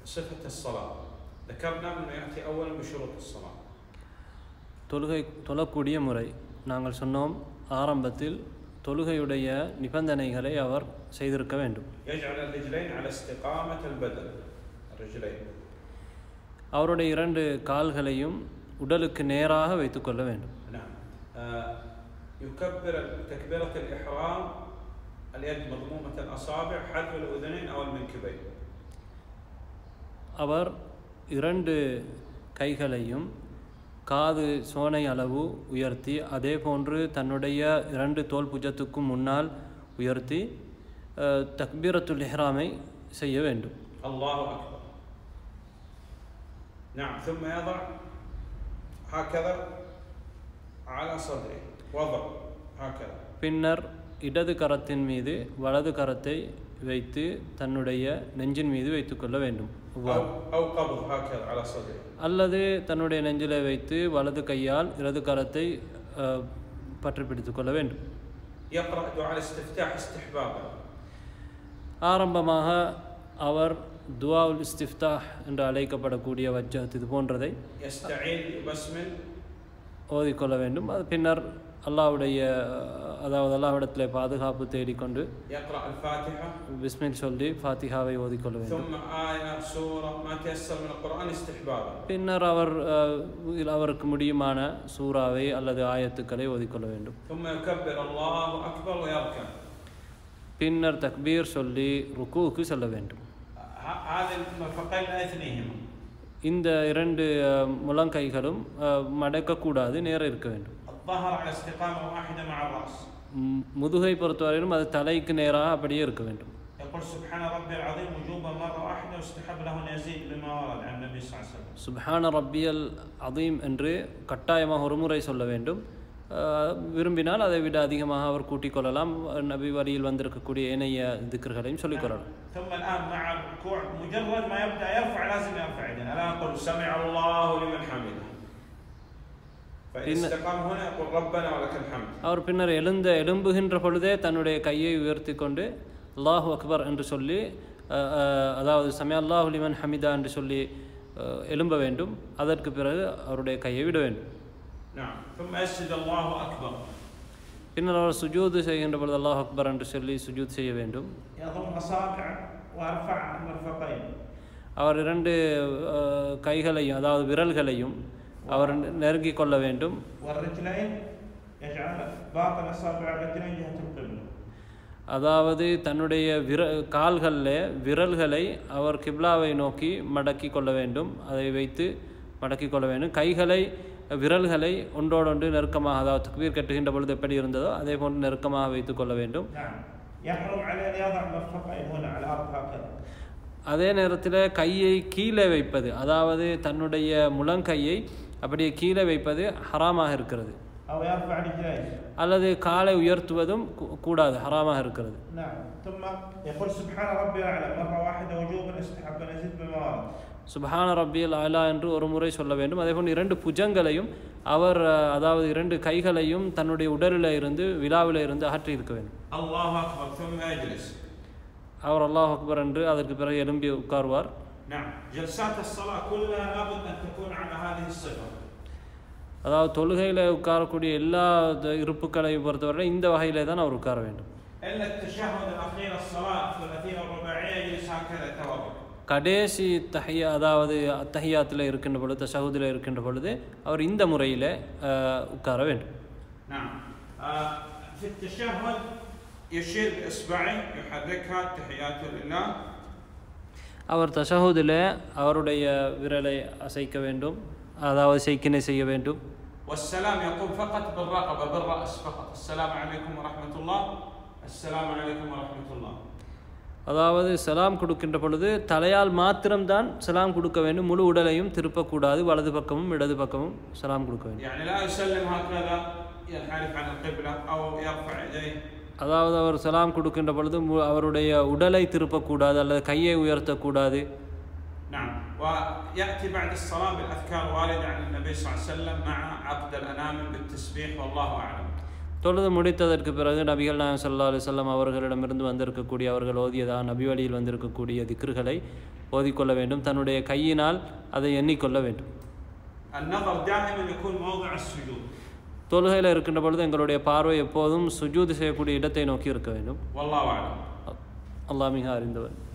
صفة الصلاة ذكرنا أنه يأتي أولا بشروط الصلاة தொழுகை தொழக்கூடிய முறை நாங்கள் சொன்னோம் ஆரம்பத்தில் தொழுகையுடைய நிபந்தனைகளை அவர் செய்திருக்க வேண்டும் يجعل الرجلين على استقامة البدن الرجلين அவருடைய இரண்டு கால்களையும் உடலுக்கு நேராக வைத்துக்கொள்ள வேண்டும் نعم آه، يكبر تكبيرة الإحرام اليد مضمومة الأصابع حذو الأذنين أو المنكبين அவர் இரண்டு கைகளையும் காது சோனை அளவு உயர்த்தி அதே போன்று தன்னுடைய இரண்டு தோல் புஜத்துக்கும் முன்னால் உயர்த்தி அஹ், தக்பீரத்துல் இஹ்ராமை செய்ய வேண்டும் الله أكبر نعم ثم يضع هكذا على صدره وضع هكذا பின்னர் இடது கரத்தின் மீது வலது கரத்தை வைத்து தன்னுடைய நெஞ்சின் மீது வைத்துக்கொள்ள வேண்டும் أو, இவ்வாறு. أو قبض هكذا على صدره அல்லது தன்னுடைய நெஞ்சிலை வைத்து வலது கையால் இடது கரத்தை அஹ், பற்றி பிடித்துக் கொள்ள வேண்டும் يقرأ دعاء الاستفتاح استحبابا ஆரம்பமாக அவர் துவாவுல் இஸ்திஃப்தாஹ் என்று அழைக்கப்படக்கூடிய வஜ்ஜத் இது போன்றதை يستعيذ يبسمل ஓதிக்கொள்ள வேண்டும் அது பின்னர் அல்லாஹ்வுடைய அஹ், அதாவது அல்லாஹ்விடத்தில் பாதுகாப்பு தேடிக்கொண்டு يقرأ الفاتحة பிஸ்மில் சொல்லி ஃபாத்திஹாவை ஓதிக்கொள்ள வேண்டும் ثم آية سورة ما تيسر من القرآن استحبابا பின்னர் அவர் அஹ், இதில் அவருக்கு முடியுமான சூறாவை அல்லது ஆயத்துக்களை ஓதிக்கொள்ள வேண்டும் ثم يكبر الله أكبر ويركع பின்னர் தக்பீர் சொல்லி ருக்குவுக்கு செல்ல வேண்டும் ه- هذه المرفقين لا يثنيهما இந்த இரண்டு அஹ், முழங்கைகளும் அஹ், மடக்கக்கூடாது நேர இருக்க வேண்டும் الظهر على استقامة واحدة مع الرأس ம், முதுகை பொறுத்தவரையிலும் அது தலைக்கு நேராக அப்படியே இருக்க வேண்டும் يقول سبحان ربي العظيم وجوبا مرة واحدة واستحب له أن يزيد بما ورد عن النبي صلى الله عليه وسلم சுப்ஹான ரப்பியல் அதீம் என்று கட்டாயமாக ஒரு முறை சொல்ல வேண்டும் அஹ், விரும்பினால் அதை விட அதிகமாக அவர் கூட்டிக் கொள்ளலாம் நபி வழியில் வந்திருக்கக்கூடிய ஏனைய திக்கர்களையும் சொல்லிக்கொள்ளலாம் ثم الآن مع الركوع مجرد ما يبدأ يرفع لازم يرفع يديه الآن يقول سمع الله لمن حمده فإن إن- استقام هنا يقول ربنا ولك الحمد அவர் பின்னர் எழுந்த எழும்புகின்ற பொழுதே தன்னுடைய கையை உயர்த்தி கொண்டு அல்லாஹு அக்பர் என்று சொல்லி அஹ், அஹ், அதாவது சமய அல்லாஹு லிமன் ஹமிதா என்று சொல்லி அஹ், எழும்ப வேண்டும் அதற்கு பிறகு அவருடைய கையை விட வேண்டும் نعم ثم يسجد الله أكبر பின்னர் அவர் சுஜூது செய்கின்ற பொழுது அல்லாஹ் அக்பர் என்று சொல்லி சுஜூத் செய்ய வேண்டும் يضم أصابعه ويرفع المرفقين அவர் இரண்டு அஹ், கைகளையும் அதாவது விரல்களையும் அவர் நெருங்கிக் கொள்ள வேண்டும் والرجلين يجعل باطن أصابع الرجلين جهة القبلة அதாவது தன்னுடைய விர கால்களில் விரல்களை அவர் கிப்லாவை நோக்கி மடக்கி கொள்ள வேண்டும் அதை வைத்து மடக்கி கொள்ள வேண்டும் கைகளை விரல்களை ஒன்றோடொன்று நெருக்கமாக அதாவது தக்பீர் கட்டுகின்ற பொழுது எப்படி இருந்ததோ அதே போன்று நெருக்கமாக வைத்துக் கொள்ள வேண்டும் نعم يحرم عليه أن يضع مرفقين هنا على الأرض هكذا அதே நேரத்தில் கையை கீழே வைப்பது அதாவது தன்னுடைய முழங்கையை அப்படியே கீழே வைப்பது ஹராமாக இருக்கிறது أو يرفع رجليه அல்லது காலை உயர்த்துவதும் கூ- கூடாது ஹராமாக இருக்கிறது نعم ثم يقول سبحان ربي الأعلى مرة واحدة وجوبا استحب أن يزيد بما ورد சுபஹான ரப்பியல் அலா என்று ஒரு முறை சொல்ல வேண்டும் அதேபோல் இரண்டு புஜங்களையும் அவர் அஹ், அதாவது இரண்டு கைகளையும் தன்னுடைய உடலில் இருந்து விழாவில் இருந்து அகற்றி இருக்க வேண்டும் الله أكبر ثم يجلس அவர் அல்லாஹ் அக்பர் என்று அதற்கு பிறகு எழும்பி உட்காருவார் نعم جلسات الصلاة كلها لابد أن تكون على هذه الصفة அதாவது தொழுகையில் உட்காரக்கூடிய எல்லா த- இருப்புக்களையும் பொறுத்தவரை இந்த வகையிலே தான் அவர் உட்கார வேண்டும் إلا التشهد الأخير الصلاة الثلاثين الرباعية يجلس هكذا توضأ கடைசி தஹியா அதாவது அத்தஹியாத்தில் இருக்கின்ற பொழுது தஷஹுதில் இருக்கின்ற பொழுது அவர் இந்த முறையில் உட்கார வேண்டும் نعم آه في التشهد يشير بإصبعه يحركها تحيات لله அவர் தஷஹுதில் அவருடைய விரலை அசைக்க வேண்டும் அதாவது செய்கினை செய்ய வேண்டும் والسلام يقوم فقط بالرقبة بالرأس فقط السلام عليكم ورحمة الله السلام عليكم ورحمة الله அதாவது சலாம் கொடுக்கின்ற பொழுது தலையால் மாத்திரம்தான் சலாம் கொடுக்க வேண்டும் முழு உடலையும் திருப்பக்கூடாது வலது பக்கமும் இடது பக்கமும் சலாம் கொடுக்க வேண்டும் يعني لا يسلم هكذا ينحرف عن القبلة أو يرفع يديه அதாவது அவர் சலாம் கொடுக்கின்ற பொழுது மு- அவருடைய உடலை திருப்பக்கூடாது அல்லது கையை உயர்த்தக்கூடாது نعم ويأتي بعد الصلاة بالأذكار الواردة عن النبي صلى الله عليه وسلم مع عقد الأنامل بالتسبيح والله أعلم தொழுது முடித்ததற்கு பிறகு நபிகள் நாயகம் ஸல்லல்லாஹு அலைஹி வஸல்லம் அவர்களிடமிருந்து வந்திருக்கக்கூடிய அவர்கள் ஓதியதா நபி வழியில் வந்திருக்கக்கூடிய திக்ருகளை ஓதிக்கொள்ள வேண்டும் தன்னுடைய கையினால் அதை எண்ணிக்கொள்ள வேண்டும் النظر دائما يكون موضع السجود தொழுகையில் இருக்கின்ற பொழுது எங்களுடைய பார்வை எப்போதும் சுஜூது செய்யக்கூடிய இடத்தை நோக்கி இருக்க வேண்டும் والله اعلم அல்லாஹ் மிக அறிந்தவர்